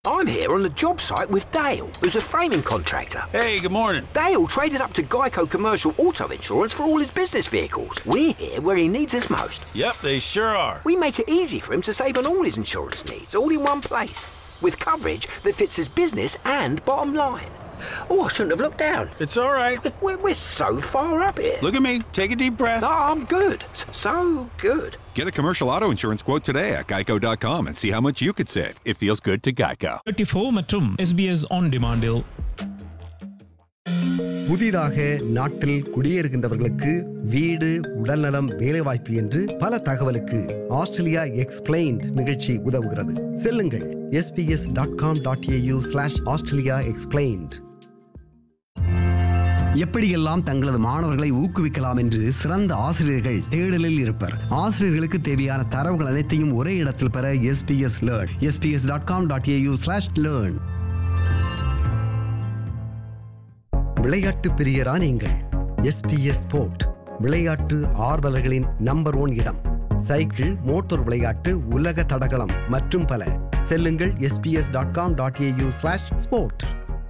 I'm here on the job site with Dale, who's a framing contractor. Hey, good morning. Dale traded up to Geico Commercial Auto Insurance for all his business vehicles. We're here where he needs us most. Yep, they sure are. We make it easy for him to save on all his insurance needs, all in one place, with coverage that fits his business and bottom line. Oh, I shouldn't have looked down. It's all right. We're, we're so far up here. Look at me. Take a deep breath. No, I'm good. S- So good. Get a commercial auto insurance quote today at geico.com and see how much you could save. It feels good to Geico. 34 மற்றும் SBS on demand-இல் புதிதாக நாட்டில் குடியேறுகின்றவர்களுக்கு வீடு உடல்நலம் வேலைவாய்ப்பு என்று பல தகவலுக்கு Australia explained நிகழ்ச்சி உதவுகிறது செல்லுங்கள் SBS dot com dot AU slash Australia explained எப்படியெல்லாம் தங்களது மாணவர்களை ஊக்குவிக்கலாம் என்று சிறந்த ஆசிரியர்கள் தேடலில் இருப்பர் ஆசிரியர்களுக்கு தேவையான தரவுகள் அனைத்தையும் ஒரே இடத்தில் பெற SBS learn SBS dot com dot AU slash learn விளையாட்டு பிரியரா நீங்கள் எஸ்பிஎஸ் ஸ்போர்ட் விளையாட்டு ஆர்வலர்களின் நம்பர் ஒன் இடம் சைக்கிள் மோட்டார் விளையாட்டு உலக தடகளம் மற்றும் பல செல்லுங்கள் SBS dot com dot AU slash sport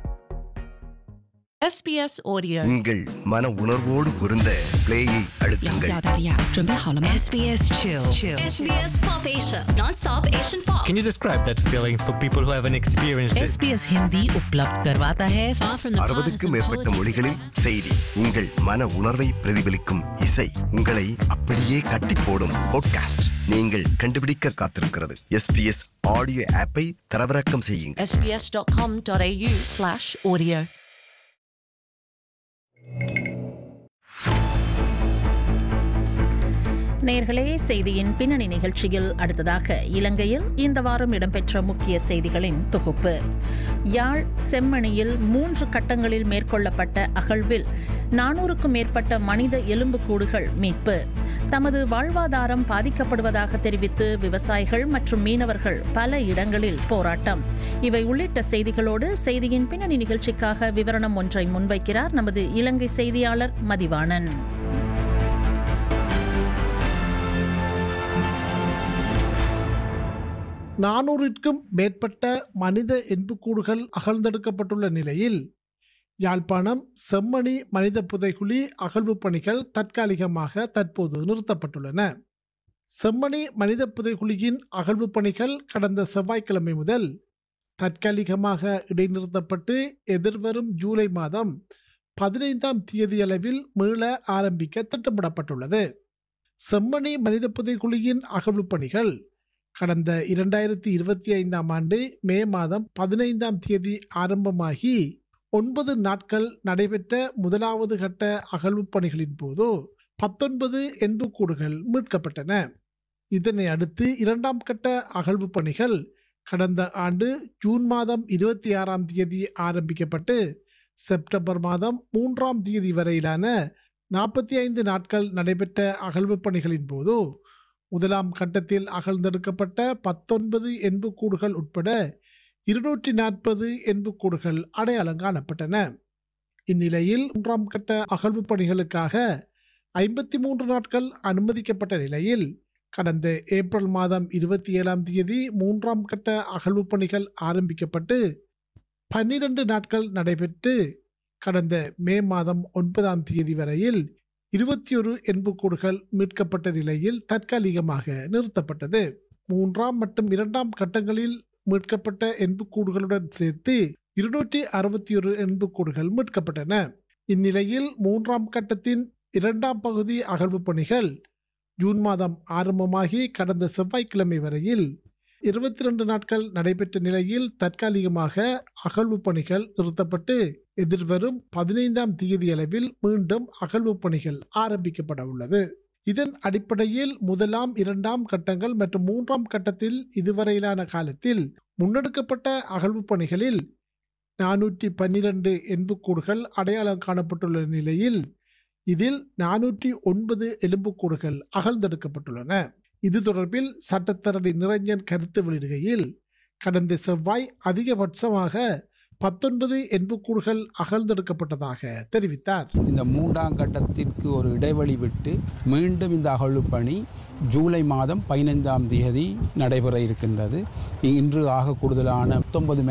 SBS Audio. உங்கள் மன உணர்வோடு பொருந்த பிளேயை 了 அழுத்துங்கள் 解澳大利亚，准备好了吗 SBS Chill. SBS Pop Asia, non-stop Asian pop. Can you describe that feeling for people who haven't experienced it? SBS Hindi उपलब्ध करवाता है Far from the அறுபதுக்கும் மேற்பட்ட மொழிகளில் செய்தி உங்கள் மன உணர்வை பிரதிபலிக்கும் இசை உங்களை அப்படியே கட்டி போடும் பாட்காஸ்ட் நீங்கள் கண்டுபிடிக்க காத்திருக்கிறது எஸ்பிஎஸ் ஆடியோ ஆப்பை தரவிறக்கம் செய்யுங்கள் sbs.com.au slash audio. நேர்களே செய்தியின் பின்னணி நிகழ்ச்சியில் அடுத்ததாக இலங்கையில் இந்த வாரம் இடம்பெற்ற முக்கிய செய்திகளின் தொகுப்பு யாழ் செம்மணியில் மூன்று கட்டங்களில் மேற்கொள்ளப்பட்ட அகழ்வில் நானூறுக்கும் மேற்பட்ட மனித எலும்புக்கூடுகள் மீட்பு தமது வாழ்வாதாரம் பாதிக்கப்படுவதாக தெரிவித்து விவசாயிகள் மற்றும் மீனவர்கள் பல இடங்களில் போராட்டம் இவை உள்ளிட்ட செய்திகளோடு செய்தியின் பின்னணி நிகழ்ச்சிக்காக விவரணம் ஒன்றை முன்வைக்கிறார் நமது இலங்கை செய்தியாளர் மதிவாணன் நானூறிற்கும் மேற்பட்ட மனித எண்புக்கூடுகள் அகழ்ந்தெடுக்கப்பட்டுள்ள நிலையில் யாழ்ப்பாணம் செம்மணி மனித புதைகுழி அகழ்வு பணிகள் தற்காலிகமாக தற்போது நிறுத்தப்பட்டுள்ளன செம்மணி மனித புதைகுழியின் அகழ்வு பணிகள் கடந்த செவ்வாய்க்கிழமை முதல் தற்காலிகமாக இடைநிறுத்தப்பட்டு எதிர்வரும் ஜூலை மாதம் பதினைந்தாம் தேதியளவில் மீள ஆரம்பிக்க திட்டமிடப்பட்டுள்ளது செம்மணி மனித புதைகுழியின் அகழ்வு பணிகள் கடந்த இரண்டாயிரத்தி இருபத்தி ஐந்தாம் ஆண்டு மே மாதம் பதினைந்தாம் தேதி ஆரம்பமாகி ஒன்பது நாட்கள் நடைபெற்ற முதலாவது கட்ட அகழ்வு பணிகளின் போது பத்தொன்பது எண்புக்கூடுகள் மீட்கப்பட்டன இதனை அடுத்து இரண்டாம் கட்ட அகழ்வு பணிகள் கடந்த ஆண்டு ஜூன் மாதம் இருபத்தி ஆறாம் தேதி ஆரம்பிக்கப்பட்டு செப்டம்பர் மாதம் மூன்றாம் தேதி வரையிலான நாற்பத்தி ஐந்து நாட்கள் நடைபெற்ற அகழ்வு பணிகளின் போது முதலாம் கட்டத்தில் அகழ்ந்தெடுக்கப்பட்ட பத்தொன்பது எண்புக்கூடுகள் உட்பட இருநூற்றி நாற்பது எண்புக்கூடுகள் அடையாளம் காணப்பட்டன இந்நிலையில் மூன்றாம் கட்ட அகழ்வு பணிகளுக்காக ஐம்பத்தி மூன்று நாட்கள் அனுமதிக்கப்பட்ட நிலையில் கடந்த ஏப்ரல் மாதம் இருபத்தி ஏழாம் தேதி மூன்றாம் கட்ட அகழ்வு பணிகள் ஆரம்பிக்கப்பட்டு பன்னிரண்டு நாட்கள் நடைபெற்று கடந்த மே மாதம் ஒன்பதாம் தேதி வரையில் இருபத்தி ஒரு எண்புக்கூடுகள் மீட்கப்பட்ட நிலையில் தற்காலிகமாக நிறுத்தப்பட்டது மூன்றாம் மற்றும் இரண்டாம் கட்டங்களில் மீட்கப்பட்ட எண்புக்கூடுகளுடன் சேர்த்து இருநூற்றி அறுபத்தி ஒரு எண்புக்கூடுகள் மீட்கப்பட்டன இந்நிலையில் மூன்றாம் கட்டத்தின் இரண்டாம் பகுதி அகழ்வு பணிகள் ஜூன் மாதம் ஆரம்பமாகி கடந்த செவ்வாய்க்கிழமை வரையில் இருபத்தி ரெண்டு நாட்கள் நடைபெற்ற நிலையில் தற்காலிகமாக அகழ்வு பணிகள் நிறுத்தப்பட்டு எதிர்வரும் பதினைந்தாம் தேதி அளவில் மீண்டும் அகழ்வு பணிகள் ஆரம்பிக்கப்பட உள்ளது இதன் அடிப்படையில் முதலாம் இரண்டாம் கட்டங்கள் மற்றும் மூன்றாம் கட்டத்தில் இதுவரையிலான காலத்தில் முன்னெடுக்கப்பட்ட அகழ்வு பணிகளில் நானூற்றி பன்னிரண்டு எண்புக்கூடுகள் அடையாளம் காணப்பட்டுள்ள நிலையில் இதில் நானூற்றி ஒன்பது எலும்புக்கூடுகள் அகழ்ந்தெடுக்கப்பட்டுள்ளன இது தொடர்பில் சட்டத்தரணி நிரஞ்சன் கருத்து வெளியிடுகையில் கடந்த செவ்வாய் அதிகபட்சமாக பத்தொன்பது எண்புக்கூடுகள் அகழ்ந்தெடுக்கப்பட்டதாக தெரிவித்தார் இந்த மூன்றாம் கட்டத்திற்கு ஒரு இடைவெளி விட்டு மீண்டும் இந்த அகழ்வு பணி ஜூலை மாதம் பதினைந்தாம் தேதி நடைபெற இருக்கின்றது இன்று ஆக கூடுதலான பத்தொன்பது